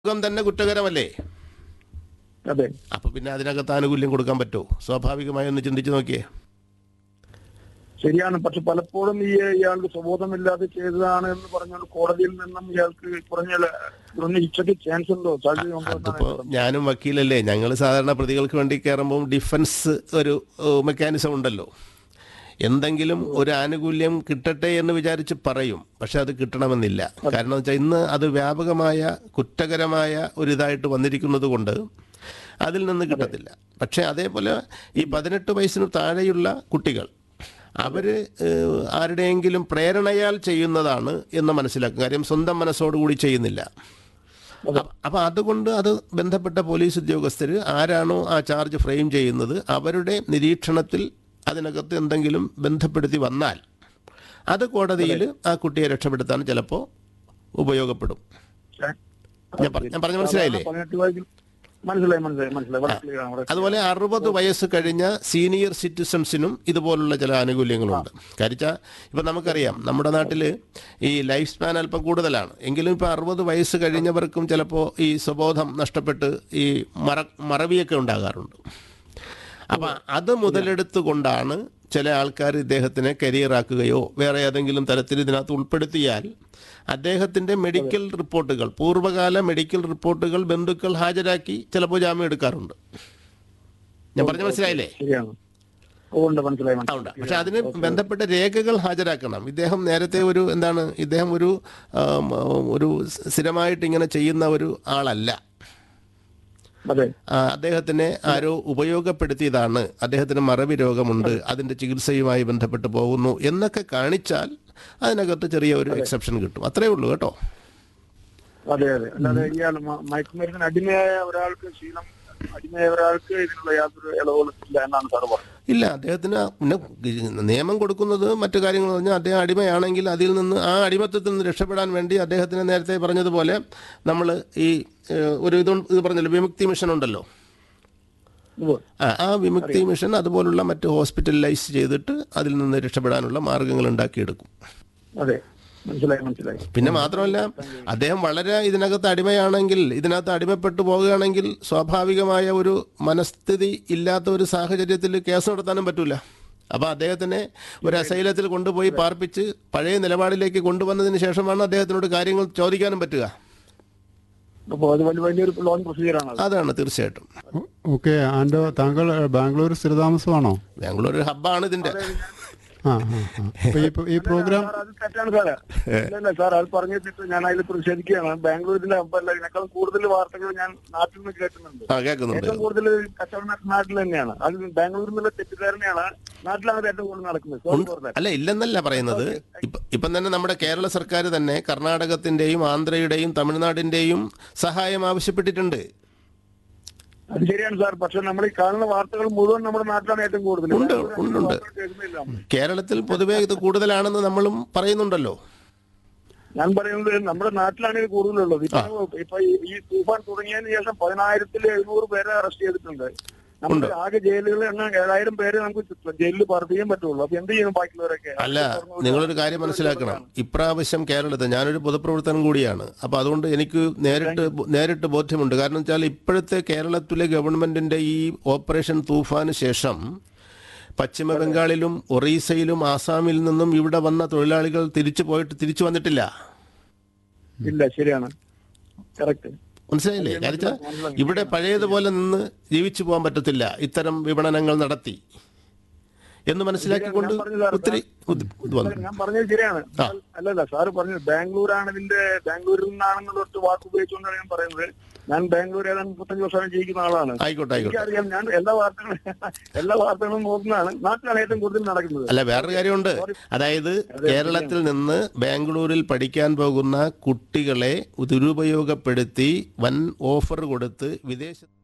ഉപയോഗം തന്നെ കുറ്റകരമല്ലേ അതെ അപ്പൊ പിന്നെ അതിനകത്ത് ആനുകൂല്യം കൊടുക്കാൻ പറ്റുമോ സ്വാഭാവികമായി ഒന്ന് ചിന്തിച്ചു നോക്കിയേ ശരിയാണ് പക്ഷെ പലപ്പോഴും ഈ ഇയാൾക്ക് സ്വബോധമില്ലാതെ ചെയ്തതാണ് എന്ന് പറഞ്ഞാൽ കോടതിയിൽ നിന്നും ഇയാൾക്ക് കുറഞ്ഞ കുറഞ്ഞ ശിക്ഷയ്ക്ക് ചാൻസ് ഉണ്ടോ സാധ്യതയുണ്ടോ അതിപ്പോ എന്നാണ് ഞാനും വക്കീലല്ലേ ഞങ്ങൾ സാധാരണ പ്രതികൾക്ക് വേണ്ടി കയറുമ്പോൾ ഡിഫൻസ് ഒരു മെക്കാനിസം ഉണ്ടല്ലോ എന്തെങ്കിലും ഒരു ആനുകൂല്യം കിട്ടട്ടെ എന്ന് വിചാരിച്ച് പറയും പക്ഷെ അത് കിട്ടണമെന്നില്ല കാരണം വെച്ചാൽ ഇന്ന് അത് വ്യാപകമായ കുറ്റകരമായ ഒരു ഇതായിട്ട് വന്നിരിക്കുന്നത് കൊണ്ട് അതിൽ നിന്ന് കിട്ടത്തില്ല പക്ഷേ അതേപോലെ ഈ പതിനെട്ട് വയസ്സിന് താഴെയുള്ള കുട്ടികൾ അവർ ആരുടെയെങ്കിലും പ്രേരണയാൽ ചെയ്യുന്നതാണ് എന്ന് മനസ്സിലാക്കും കാര്യം സ്വന്തം മനസ്സോടുകൂടി ചെയ്യുന്നില്ല അപ്പ- അപ്പൊ അതുകൊണ്ട് അത് ബന്ധപ്പെട്ട പോലീസ് ഉദ്യോഗസ്ഥർ ആരാണോ ആ ചാർജ് ഫ്രെയിം ചെയ്യുന്നത് അവരുടെ നിരീക്ഷണത്തിൽ അതിനകത്ത് എന്തെങ്കിലും ബന്ധപ്പെടുത്തി വന്നാൽ അത് കോടതിയിൽ ആ കുട്ടിയെ രക്ഷപ്പെടുത്താൻ ചിലപ്പോൾ ഉപയോഗപ്പെടും ഞാൻ പറ- ഞാൻ പറഞ്ഞ മനസ്സിലായില്ലേ? പതിനെട്ട് വയസ്സിൽ മനസ്സിലായി മനസ്സിലായി മനസ്സിലായി വളരെ clear ആണ്, വളരെ അതുപോലെ അറുപത് വയസ്സ് കഴിഞ്ഞ സീനിയർ സിറ്റിസൺസിനും ഇതുപോലുള്ള ചില ആനുകൂല്യങ്ങളുണ്ട് കരിച്ച ഇപ്പം നമുക്കറിയാം നമ്മുടെ നാട്ടിൽ ഈ ലൈഫ് സ്പാൻ അല്പം കൂടുതലാണ് എങ്കിലും ഇപ്പോൾ അറുപത് വയസ്സ് കഴിഞ്ഞവർക്കും ചിലപ്പോൾ ഈ സ്വബോധം നഷ്ടപ്പെട്ട് ഈ മറ മറവിയൊക്കെ ഉണ്ടാകാറുണ്ട് അപ്പം അത് മുതലെടുത്തുകൊണ്ടാണ് ചില ആൾക്കാർ ഇദ്ദേഹത്തിനെ കരിയറാക്കുകയോ വേറെ ഏതെങ്കിലും തരത്തിൽ ഇതിനകത്ത് ഉൾപ്പെടുത്തിയാൽ അദ്ദേഹത്തിൻ്റെ മെഡിക്കൽ റിപ്പോർട്ടുകൾ പൂർവ്വകാല മെഡിക്കൽ റിപ്പോർട്ടുകൾ ബന്ധുക്കൾ ഹാജരാക്കി ചിലപ്പോൾ ജാമ്യം എടുക്കാറുണ്ട് ഞാൻ പറഞ്ഞ മനസ്സിലായില്ലേ ശരിയാണ് ഓ, ഉണ്ട് മനസ്സിലായി ആ, മനസ്സിലായി ഉണ്ട് പക്ഷെ അതിന് ബന്ധപ്പെട്ട രേഖകൾ ഹാജരാക്കണം ഇദ്ദേഹം നേരത്തെ ഒരു എന്താണ് ഇദ്ദേഹം ഒരു ആം, ഒരു സ്ഥിരമായിട്ട് ഇങ്ങനെ ചെയ്യുന്ന ഒരു ആളല്ല അതെ ആ, അദ്ദേഹത്തിനെ ആരോ ഉപയോഗപ്പെടുത്തിയതാണ് അദ്ദേഹത്തിന് മറവി രോഗമുണ്ട് അതിന്റെ ചികിത്സയുമായി ബന്ധപ്പെട്ട് പോകുന്നു എന്നൊക്കെ കാണിച്ചാൽ അതിനകത്ത് ചെറിയ ഒരു എക്സെപ്ഷൻ കിട്ടും അത്രേ ഉള്ളൂ കേട്ടോ അതെ അതെ അല്ലാതെ ഇയാൾ മ- മയക്കുമരുന്നിന് അടിമയായ ഒരാൾക്ക് ശീലം അടിമയായ ഒരാൾക്ക് ഇതിനുള്ള യാതൊരു ഇളവുകളും ഇല്ല എന്നാണ് സാർ പറഞ്ഞത് ഇല്ല അദ്ദേഹത്തിന് പിന്നെ നിയമം കൊടുക്കുന്നത് മറ്റു കാര്യങ്ങൾ പറഞ്ഞാൽ അദ്ദേഹം അടിമയാണെങ്കിൽ അതിൽ നിന്ന് ആ അടിമത്തത്തിൽ നിന്ന് രക്ഷപ്പെടാൻ വേണ്ടി അദ്ദേഹത്തിന് നേരത്തെ പറഞ്ഞതുപോലെ നമ്മൾ ഈ ഏഹ്, ഒരു ഇത് ഇത് പറഞ്ഞല്ലോ വിമുക്തി മിഷൻ ഉണ്ടല്ലോ ഉവ്വ്. ആ, ആ വിമുക്തി മിഷൻ അതുപോലുള്ള മറ്റ് ഹോസ്പിറ്റലൈസ് ചെയ്തിട്ട് അതിൽ നിന്ന് രക്ഷപ്പെടാനുള്ള മാർഗങ്ങൾ ഉണ്ടാക്കിയെടുക്കും അതെ മനസ്സിലായി മനസ്സിലായി പിന്നെ മാത്രമല്ല അദ്ദേഹം വളരെ ഇതിനകത്ത് അടിമയാണെങ്കിൽ ഇതിനകത്ത് അടിമപ്പെട്ടു പോകുകയാണെങ്കിൽ സ്വാഭാവികമായ ഒരു മനസ്ഥിതി ഇല്ലാത്ത ഒരു സാഹചര്യത്തിൽ കേസ് നടത്താനും പറ്റൂല അപ്പോൾ അദ്ദേഹത്തിനെ ഒരു അസൈലത്തിൽ കൊണ്ടുപോയി പാർപ്പിച്ച് പഴയ നിലപാടിലേക്ക് കൊണ്ടുവന്നതിന് ശേഷമാണ് അദ്ദേഹത്തിനോട് കാര്യങ്ങൾ ചോദിക്കാനും പറ്റുക അപ്പൊ അത് വലിയ വലിയൊരു ലോങ് പ്രൊസീജിയർ ആണ് അത്. അതാണ് തീർച്ചയായിട്ടും ഓക്കെ ആൻഡോ താങ്കൾ ഏഹ്, ബാംഗ്ലൂർ സ്ഥിരതാമസമാണോ ബാംഗ്ലൂർ ഒരു ഹബ്ബാണ് ഇതിന്റെ ആ ആ ആ. അപ്പൊ ഈ ഈ പ്രോഗ്രാം സാർ, അത് തെറ്റാണ് സാറേ ഇല്ല ഇല്ല സാർ അത് പറഞ്ഞിട്ട് ഞാൻ അതിൽ പ്രതിഷേധിക്കുകയാണ് ബാംഗ്ലൂരിന്റെ ഹബ്ബല്ല ഇതിനേക്കാൾ കൂടുതൽ വാർത്തകൾ ഞാൻ നാട്ടിൽ നിന്ന് കേൾക്കുന്നുണ്ട് ആ കേൾക്കുന്നുണ്ട് ഏറ്റവും കൂടുതൽ കച്ചവടം നടക്കുന്ന നാട്ടിൽ തന്നെയാണ് അത് ബാംഗ്ലൂരിൽ നിന്നുള്ള തെറ്റിദ്ധാരണയാണ് നാട്ടിലാണ് ഏറ്റവും കൂടുതൽ നടക്കുന്നത് സോറി ഫോർ ദാറ്റ്. അല്ല ഇല്ലെന്നല്ല പറയുന്നത് ഇപ്പ- ഇപ്പം തന്നെ നമ്മുടെ കേരള സർക്കാർ തന്നെ കർണാടകത്തിന്റെയും ആന്ധ്രയുടെയും തമിഴ്നാടിന്റെയും സഹായം ആവശ്യപ്പെട്ടിട്ടുണ്ട് അത് ശരിയാണ് സാർ പക്ഷെ നമ്മൾ ഈ കാണുന്ന വാർത്തകൾ മുഴുവൻ നമ്മുടെ നാട്ടിലാണ് ഏറ്റവും കൂടുതൽ ഉണ്ട്, ബാംഗ്ലൂരിൽ ഉണ്ട്, ഉണ്ട്. വാർത്തകൾ കേൾക്കുന്നില്ല നമ്മൾ. കേരളത്തിൽ പൊതുവെ ഇത് കൂടുതലാണെന്ന് നമ്മളും പറയുന്നുണ്ടല്ലോ ഞാൻ പറയുന്നത് നമ്മുടെ നാട്ടിലാണ് ഇത് കൂടുതലുള്ളത് ഇപ്പൊ ഇപ്പൊ ഈ- ഈ തൂഫാൻ തുടങ്ങിയതിന് ശേഷം പതിനായിരത്തിൽ എഴുന്നൂറ് പേരെ അറസ്റ്റ് ചെയ്തിട്ടുണ്ട് നമുക്ക് ആകെ ജയിലുകളിൽ എണ്ണം ഏഴായിരം പേരെ നമുക്ക് ജയിലിൽ പാർപ്പിക്കാൻ പറ്റുള്ളൂ അപ്പൊ എന്ത് ചെയ്യണം ബാക്കിയുള്ളവരൊക്കെ അല്ല നിങ്ങളൊരു കാര്യം മനസ്സിലാക്കണം ഇപ്രാവശ്യം കേരളത്തിൽ ഞാനൊരു പൊതുപ്രവർത്തനം കൂടിയാണ് അപ്പോൾ അതുകൊണ്ട് എനിക്ക് നേരിട്ട് ബോ- നേരിട്ട് ബോധ്യമുണ്ട് കാരണം വെച്ചാൽ ഇപ്പോഴത്തെ കേരളത്തിലെ ഗവൺമെന്റിന്റെ ഈ ഓപ്പറേഷൻ തൂഫാന് ശേഷം പശ്ചിമ ബംഗാളിലും ഒറീസയിലും ആസാമിൽ നിന്നും ഇവിടെ വന്ന തൊഴിലാളികൾ തിരിച്ചു പോയിട്ട് തിരിച്ചു വന്നിട്ടില്ല ഇല്ല ശരിയാണ് കറക്റ്റ് മനസ്സിലായില്ലേ കാര്യം ഇവിടെ പഴയതുപോലെ നിന്ന് ജീവിച്ചു പോകാൻ പറ്റത്തില്ല ഇത്തരം വിപണനങ്ങൾ നടത്തി എന്ന് മനസ്സിലാക്കിക്കൊണ്ട് ഒത്തിരി ഇത് ഇത് വന്നു ഞാൻ പറഞ്ഞത് ശരിയാണ് അല്ലല്ല സാറ് പറഞ്ഞത് ബാംഗ്ലൂരാണ് ഇതിന്റെ ബാംഗ്ലൂരിൽ നിന്നാണെന്നുള്ള ഒറ്റ വാക്ക് ഉപയോഗിച്ചുകൊണ്ടാണ് ഞാൻ പറയുന്നത് ഞാൻ ബാംഗ്ലൂർ ഏതാണ്ട് മുപ്പത്തഞ്ച് വർഷം ജീവിക്കുന്ന ആളാണ് ആയിക്കോട്ടെ ആയിക്കോട്ടെ എനിക്കറിയാം ഞാൻ എല്ലാ വാർത്തകളും എല്ലാ വാർത്തകളും നോക്കുന്നതാണ് നാട്ടിലാണ് ഏറ്റവും കൂടുതൽ നടക്കുന്നത് അല്ല വേറൊരു കാര്യമുണ്ട് അതായത് കേരളത്തിൽ നിന്ന് ബാംഗ്ലൂരിൽ പഠിക്കാൻ പോകുന്ന കുട്ടികളെ ദുരുപയോഗപ്പെടുത്തി വൻ ഓഫർ കൊടുത്ത് വിദേശ